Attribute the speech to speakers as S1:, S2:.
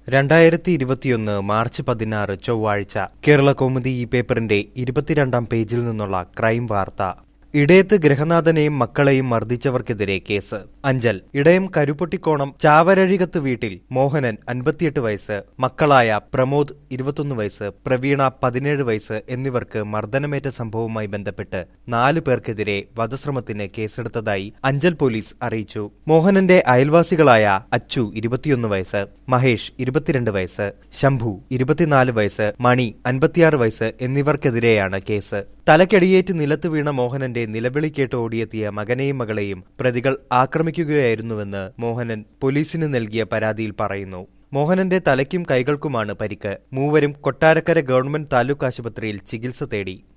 S1: രണ്ടായിരത്തി ഇരുപത്തിയൊന്ന് മാർച്ച് പതിനാറ് ചൊവ്വാഴ്ച കേരള കൗമുദി ഈ പേപ്പറിന്റെ ഇരുപത്തിരണ്ടാം പേജിൽ നിന്നുള്ള ക്രൈം വാർത്ത ഇടയത്ത് ഗൃഹനാഥനെയും മക്കളെയും മർദ്ദിച്ചവർക്കെതിരെ കേസ് അഞ്ചൽ ഇടയം കരുപ്പൊട്ടിക്കോണം ചാവരഴികത്ത് വീട്ടിൽ മോഹനൻ അൻപത്തിയെട്ട് വയസ്സ് മക്കളായ പ്രമോദ് ഇരുപത്തൊന്ന് വയസ്സ് പ്രവീണ പതിനേഴ് വയസ്സ് എന്നിവർക്ക് മർദ്ദനമേറ്റ സംഭവവുമായി ബന്ധപ്പെട്ട് നാലു പേർക്കെതിരെ വധശ്രമത്തിന് കേസെടുത്തതായി അഞ്ചൽ പോലീസ് അറിയിച്ചു മോഹനന്റെ അയൽവാസികളായ അച്ചു ഇരുപത്തിയൊന്ന് വയസ്സ് മഹേഷ് ഇരുപത്തിരണ്ട് വയസ്സ് ശംഭു ഇരുപത്തിനാല് വയസ്സ് മണി അൻപത്തിയാറ് വയസ്സ് എന്നിവർക്കെതിരെയാണ് കേസ് തലക്കടിയേറ്റ് നിലത്ത് വീണ മോഹനന്റെ നിലവിളി കേട്ട് ഓടിയെത്തിയ മകനെയും മകളെയും പ്രതികൾ ആക്രമിക്കുകയായിരുന്നുവെന്ന് മോഹനൻ പോലീസിന് നൽകിയ പരാതിയിൽ പറയുന്നു മോഹനന്റെ തലയ്ക്കും കൈകൾക്കുമാണ് പരിക്ക് മൂവരും കൊട്ടാരക്കര ഗവൺമെന്റ് താലൂക്ക് ആശുപത്രിയിൽ ചികിത്സ തേടി